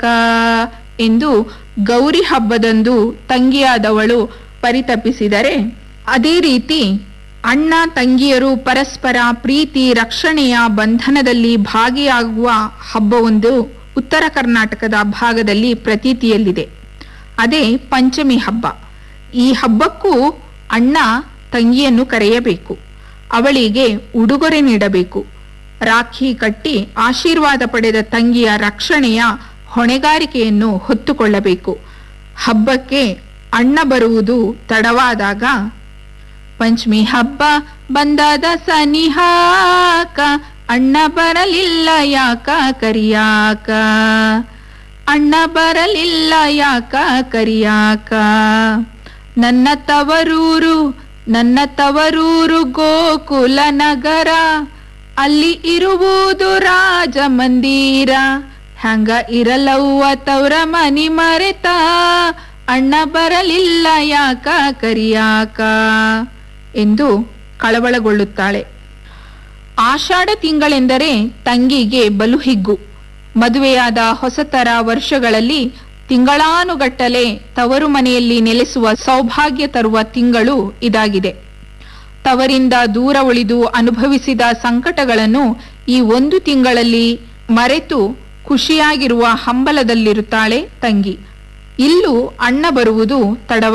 ಕ ಎಂದು ಗೌರಿ ಹಬ್ಬದಂದು ತಂಗಿಯಾದವಳು ಪರಿತಪಿಸಿದರೆ ಅದೇ ರೀತಿ ಅಣ್ಣ ತಂಗಿಯರು ಪರಸ್ಪರ ಪ್ರೀತಿ ರಕ್ಷಣೆಯ ಬಂಧನದಲ್ಲಿ ಭಾಗಿಯಾಗುವ ಹಬ್ಬವೊಂದು ಉತ್ತರ ಕರ್ನಾಟಕದ ಭಾಗದಲ್ಲಿ ಪ್ರತೀತಿಯಲ್ಲಿದೆ ಅದೇ ಪಂಚಮಿ ಹಬ್ಬ ಈ ಹಬ್ಬಕ್ಕೂ ಅಣ್ಣ ತಂಗಿಯನ್ನು ಕರೆಯಬೇಕು ಅವಳಿಗೆ ಉಡುಗೊರೆ ನೀಡಬೇಕು ರಾಖಿ ಕಟ್ಟಿ ಆಶೀರ್ವಾದ ಪಡೆದ ತಂಗಿಯ ರಕ್ಷಣೆಯ ಹೊಣೆಗಾರಿಕೆಯನ್ನು ಹೊತ್ತುಕೊಳ್ಳಬೇಕು ಹಬ್ಬಕ್ಕೆ ಅಣ್ಣ ಬರುವುದು ತಡವಾದಾಗ ಪಂಚಮಿ ಹಬ್ಬ ಬಂದಾದ ಸನಿಹಾಕ ಅಣ್ಣ ಬರಲಿಲ್ಲ ಯಾಕ ಕರಿಯಾಕ ಅಣ್ಣ ಬರಲಿಲ್ಲ ಯಾಕ ಕರಿಯಾಕ ನನ್ನ ತವರೂರು ನನ್ನ ತವರೂರು ಗೋಕುಲ ನಗರ ಅಲ್ಲಿ ಇರುವುದು ರಾಜ ಮಂದಿರ ಹಂಗ ಇರಲವ್ವ ತವ್ರ ಮನಿ ಮರೆತ ಅಣ್ಣ ಬರಲಿಲ್ಲ ಯಾಕ ಕರಿಯಾಕ ಎಂದು ಕಳವಳಗೊಳ್ಳುತ್ತಾಳೆ ಆಷಾಢ ತಿಂಗಳೆಂದರೆ ತಂಗಿಗೆ ಬಲು ಹಿಗ್ಗು ಮದುವೆಯಾದ ಹೊಸತರ ವರ್ಷಗಳಲ್ಲಿ ತಿಂಗಳಾನುಗಟ್ಟಲೆ ತವರು ಮನೆಯಲ್ಲಿ ನೆಲೆಸುವ ಸೌಭಾಗ್ಯ ತರುವ ತಿಂಗಳು ಇದಾಗಿದೆ ತವರಿಂದ ದೂರ ಉಳಿದು ಅನುಭವಿಸಿದ ಸಂಕಟಗಳನ್ನು ಈ ಒಂದು ತಿಂಗಳಲ್ಲಿ ಮರೆತು ಖುಷಿಯಾಗಿರುವ ಹಂಬಲದಲ್ಲಿರುತ್ತಾಳೆ ತಂಗಿ ಇಲ್ಲೂ ಅಣ್ಣ ಬರುವುದು ತಡವ